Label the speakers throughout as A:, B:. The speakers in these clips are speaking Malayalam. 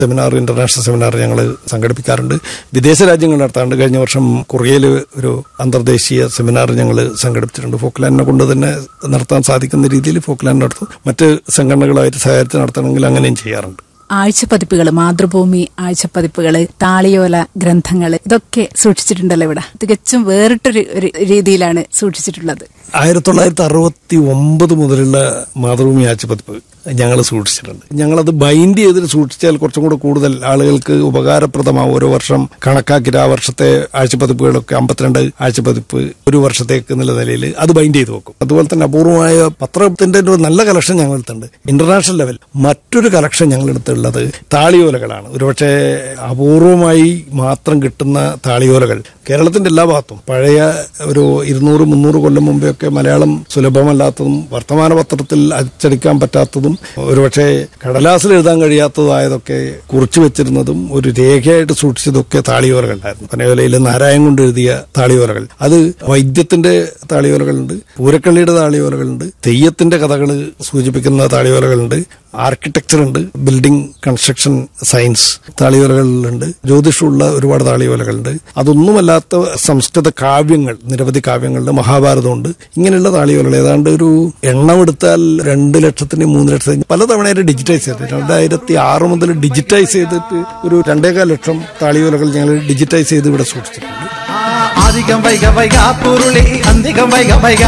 A: സെമിനാർ ഇന്റർനാഷണൽ സെമിനാർ ഞങ്ങൾ സംഘടിപ്പിക്കാറുണ്ട് വിദേശ രാജ്യങ്ങൾ നടത്താറുണ്ട് കഴിഞ്ഞ വർഷം കൊറിയയിൽ ഒരു അന്തർദേശീയ സെമിനാർ ഞങ്ങൾ സംഘടിപ്പിച്ചിട്ടുണ്ട് ഫോക്ലാൻഡിനെ കൊണ്ട് തന്നെ നടത്താൻ സാധിക്കുന്ന രീതിയിൽ ഫോക്ലാൻഡ് നടത്തും മറ്റ് സംഘടനകളായിട്ട് സഹായത്തിൽ നടത്തണമെങ്കിൽ അങ്ങനെയും ചെയ്യാറുണ്ട്
B: ആഴ്ചപ്പതിപ്പുകൾ മാതൃഭൂമി ആഴ്ചപ്പതിപ്പുകൾ താളിയോല ഗ്രന്ഥങ്ങൾ ഇതൊക്കെ സൂക്ഷിച്ചിട്ടുണ്ടല്ലോ ഇവിടെ തികച്ചും വേറിട്ടൊരു ഒരു രീതിയിലാണ് സൂക്ഷിച്ചിട്ടുള്ളത്
A: ആയിരത്തി തൊള്ളായിരത്തി അറുപത്തി ഒമ്പത് മുതലുള്ള മാതൃഭൂമി ആഴ്ചപ്പതിപ്പ് ഞങ്ങൾ സൂക്ഷിച്ചിട്ടുണ്ട് ഞങ്ങളത് ബൈൻഡ് ചെയ്തിട്ട് സൂക്ഷിച്ചാൽ കുറച്ചും കൂടെ കൂടുതൽ ആളുകൾക്ക് ഉപകാരപ്രദമാവും ഓരോ വർഷം കണക്കാക്കിയിട്ട് ആ വർഷത്തെ ആഴ്ചപ്പതിപ്പുകളൊക്കെ അമ്പത്തിരണ്ട് ആഴ്ചപ്പതിപ്പ് ഒരു വർഷത്തേക്ക് എന്നുള്ള നിലയിൽ അത് ബൈൻഡ് ചെയ്ത് വെക്കും അതുപോലെ തന്നെ അപൂർവമായ പത്രത്തിന്റെ ഒരു നല്ല കളക്ഷൻ ഞങ്ങൾ എടുത്തുണ്ട് ഇന്റർനാഷണൽ ലെവൽ മറ്റൊരു കളക്ഷൻ ഞങ്ങൾ എടുത്തുള്ളത് താളിയോലകളാണ് ഒരുപക്ഷെ അപൂർവമായി മാത്രം കിട്ടുന്ന താളിയോലകൾ കേരളത്തിന്റെ എല്ലാ ഭാഗത്തും പഴയ ഒരു ഇരുന്നൂറ് മുന്നൂറ് കൊല്ലം മുമ്പേ ഒക്കെ മലയാളം സുലഭമല്ലാത്തതും വർത്തമാന പത്രത്തിൽ അച്ചടിക്കാൻ പറ്റാത്തതും ഒരുപക്ഷെ കടലാസിൽ എഴുതാൻ കഴിയാത്തതായതൊക്കെ കുറിച്ചു വെച്ചിരുന്നതും ഒരു രേഖയായിട്ട് സൂക്ഷിച്ചതൊക്കെ താളിയോലകളുണ്ടായിരുന്നു പനയോലയിൽ നാരായൺ കൊണ്ട് എഴുതിയ താളിയോലകൾ അത് വൈദ്യത്തിന്റെ താളിയോലകളുണ്ട് പൂരക്കള്ളിയുടെ താളിയോലകളുണ്ട് തെയ്യത്തിന്റെ കഥകൾ സൂചിപ്പിക്കുന്ന താളിയോലകളുണ്ട് ആർക്കിടെക്ചർ ഉണ്ട് ബിൽഡിംഗ് കൺസ്ട്രക്ഷൻ സയൻസ് താളിയോലകളുണ്ട് ജ്യോതിഷമുള്ള ഒരുപാട് താളിയോലകളുണ്ട് അതൊന്നുമല്ലാത്ത സംസ്കൃത കാവ്യങ്ങൾ നിരവധി കാവ്യങ്ങളുണ്ട് മഹാഭാരതമുണ്ട് ഇങ്ങനെയുള്ള താളിയോലകൾ ഏതാണ്ട് ഒരു എണ്ണം എടുത്താൽ രണ്ട് ലക്ഷത്തിന് മൂന്ന് ലക്ഷത്തിന് പലതവണയായിട്ട് ഡിജിറ്റൈസ് ചെയ്തിട്ട് രണ്ടായിരത്തി ആറ് മുതൽ ഡിജിറ്റൈസ് ചെയ്തിട്ട് ഒരു രണ്ടേകാൽ ലക്ഷം താളിയോലകൾ ഞങ്ങൾ ഡിജിറ്റൈസ് ചെയ്ത് ഇവിടെ സൂക്ഷിച്ചിട്ടുണ്ട്
C: അധികം വൈക വൈക പൊരുളി അധികം വൈക വൈക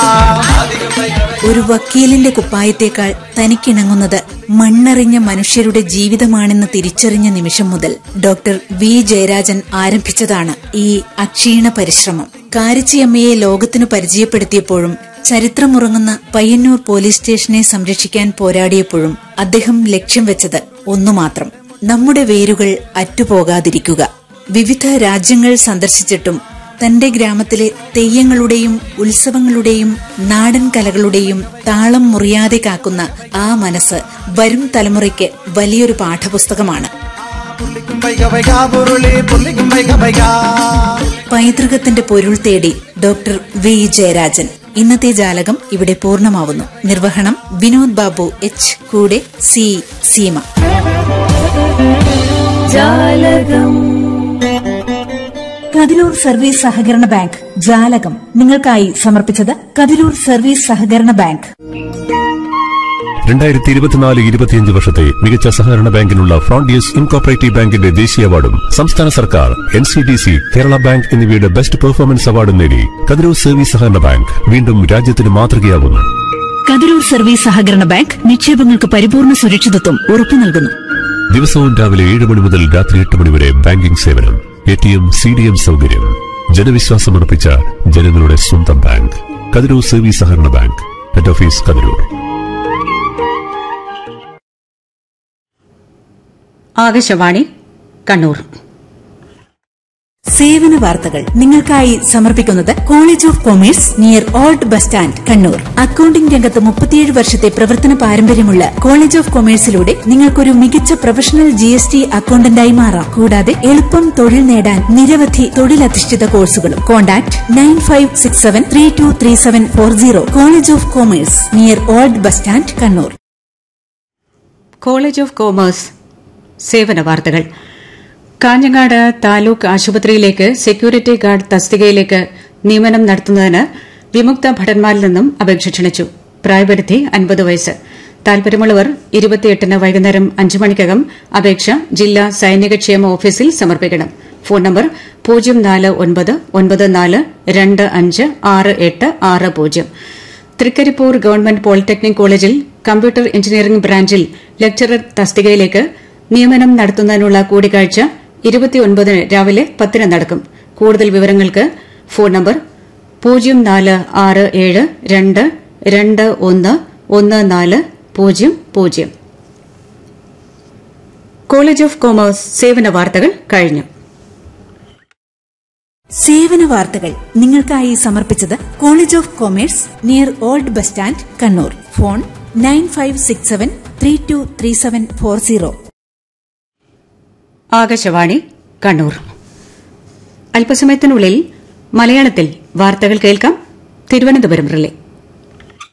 D: ഒരു വക്കീലിന്റെ കുപ്പായത്തേക്കാൾ തനിക്കിണങ്ങുന്നത് മണ്ണറിഞ്ഞ മനുഷ്യരുടെ ജീവിതമാണെന്ന് തിരിച്ചറിഞ്ഞ നിമിഷം മുതൽ ഡോക്ടർ വി ജയരാജൻ ആരംഭിച്ചതാണ് ഈ അക്ഷീണ പരിശ്രമം കാരിച്ചിയമ്മയെ ലോകത്തിനു പരിചയപ്പെടുത്തിയപ്പോഴും ചരിത്രമുറങ്ങുന്ന പയ്യന്നൂർ പോലീസ് സ്റ്റേഷനെ സംരക്ഷിക്കാൻ പോരാടിയപ്പോഴും അദ്ദേഹം ലക്ഷ്യം വെച്ചത് ഒന്നുമാത്രം നമ്മുടെ വേരുകൾ അറ്റുപോകാതിരിക്കുക വിവിധ രാജ്യങ്ങൾ സന്ദർശിച്ചിട്ടും തന്റെ ഗ്രാമത്തിലെ തെയ്യങ്ങളുടെയും ഉത്സവങ്ങളുടെയും നാടൻ കലകളുടെയും താളം മുറിയാതെ കാക്കുന്ന ആ മനസ്സ് വരും തലമുറയ്ക്ക് വലിയൊരു പാഠപുസ്തകമാണ്
C: പുള്ളിക്കും വൈക വൈക പൊരുളി പുള്ളിക്കും വൈക വൈക
D: പൈതൃകത്തിന്റെ പൊരുൾ തേടി ഡോക്ടർ വി ജയരാജൻ ഇന്നത്തെ ജാലകം ഇവിടെ പൂർണ്ണമാവുന്നു നിർവഹണം വിനോദ് ബാബു എച്ച് കൂടെ സി സീമ കതിരൂർ സർവീസ് സഹകരണ ബാങ്ക് ജാലകം നിങ്ങൾക്കായി സമർപ്പിച്ചത് കതിരൂർ സർവീസ് സഹകരണ ബാങ്ക്
E: രണ്ടായിരത്തി ഇരുപത്തിനാല് ഇരുപത്തിയഞ്ച് വർഷത്തെ മികച്ച സഹകരണ ബാങ്കിനുള്ള ഫ്രോണ്ടിയസ് ഇൻകോപ്പറേറ്റീവ് ബാങ്കിന്റെ ദേശീയ അവാർഡും സംസ്ഥാന സർക്കാർ N C D C Kerala bank എന്നിവയുടെ ബെസ്റ്റ് പെർഫോമൻസ് അവാർഡും നേടി കതിരൂർ സർവീസ് സഹകരണ ബാങ്ക് വീണ്ടും രാജ്യത്തിന് മാതൃകയാവുന്നു
D: കതിരൂർ സർവീസ് സഹകരണ ബാങ്ക് നിക്ഷേപങ്ങൾക്ക് പരിപൂർണ സുരക്ഷിതത്വം ഉറപ്പു നൽകുന്നു
E: ദിവസവും രാവിലെ ഏഴ് മണി മുതൽ രാത്രി എട്ട് മണി വരെ ബാങ്കിംഗ് സേവനം A T M C D M സൗകര്യം ജനവിശ്വാസമർപ്പിച്ച ജനങ്ങളുടെ സ്വന്തം ബാങ്ക് കതിരൂർ സർവീസ് സഹകരണ bank head office Kathiroor
F: Akashvani Kannur
D: സേവന വാർത്തകൾ നിങ്ങൾക്കായി സമർപ്പിക്കുന്നത് college of commerce near old bus stand Kannur accounting രംഗത്ത് മുപ്പത്തിയേഴ് വർഷത്തെ പ്രവർത്തന പാരമ്പര്യമുള്ള കോളേജ് ഓഫ് കൊമേഴ്സിലൂടെ നിങ്ങൾക്കൊരു മികച്ച പ്രൊഫഷണൽ ജി എസ് ടി അക്കൌണ്ടന്റായി മാറാം കൂടാതെ എളുപ്പം തൊഴിൽ നേടാൻ നിരവധി തൊഴിലധിഷ്ഠിത കോഴ്സുകളും contact nine five six seven three two three seven four zero college of commerce near old bus stand Kannur
F: college of commerce സേവന വാർത്തകൾ കാഞ്ഞങ്ങാട് താലൂക്ക് ആശുപത്രിയിലേക്ക് സെക്യൂരിറ്റി ഗാർഡ് തസ്തികയിലേക്ക് നിയമനം നടത്തുന്നതിന് വിമുക്ത ഭടന്മാരിൽ നിന്നും അപേക്ഷ ക്ഷണിച്ചു പ്രായപരിധി അൻപത് വയസ്സ് താൽപര്യമുള്ളവർ ഇരുപത്തിയെട്ടിന് വൈകുന്നേരം അഞ്ച് മണിക്കകം അപേക്ഷ ജില്ലാ സൈനികക്ഷേമ ഓഫീസിൽ സമർപ്പിക്കണം ഫോൺ നമ്പർ പൂജ്യം നാല് ഒൻപത് ഒൻപത് നാല് രണ്ട് അഞ്ച് ആറ് എട്ട് ആറ് പൂജ്യം തൃക്കരിപ്പൂർ ഗവൺമെന്റ് പോളിടെക്നിക് കോളേജിൽ കമ്പ്യൂട്ടർ എഞ്ചിനീയറിംഗ് ബ്രാഞ്ചിൽ ലെക്ചറർ തസ്തികയിലേക്ക് നിയമനം നടത്തുന്നതിനുള്ള കൂടിക്കാഴ്ച ഇരുപത്തിയൊൻപതിന് രാവിലെ പത്തിന് നടക്കും കൂടുതൽ വിവരങ്ങൾക്ക് ഫോൺ നമ്പർ പൂജ്യം നാല് ആറ് ഏഴ് രണ്ട് രണ്ട് ഒന്ന് ഒന്ന് നാല് പൂജ്യം പൂജ്യം കോളേജ് ഓഫ് കോമേഴ്സ് സേവന വാർത്തകൾ കഴിഞ്ഞു
D: സേവന വാർത്തകൾ നിങ്ങൾക്കായി സമർപ്പിച്ചത് college of commerce near old bus stand Kannur phone nine five six seven three two three seven four zero
F: Akashvani Kannur അല്പസമയത്തിനുള്ളിൽ മലയാളത്തിൽ വാർത്തകൾ കേൾക്കാം തിരുവനന്തപുരം റിലേ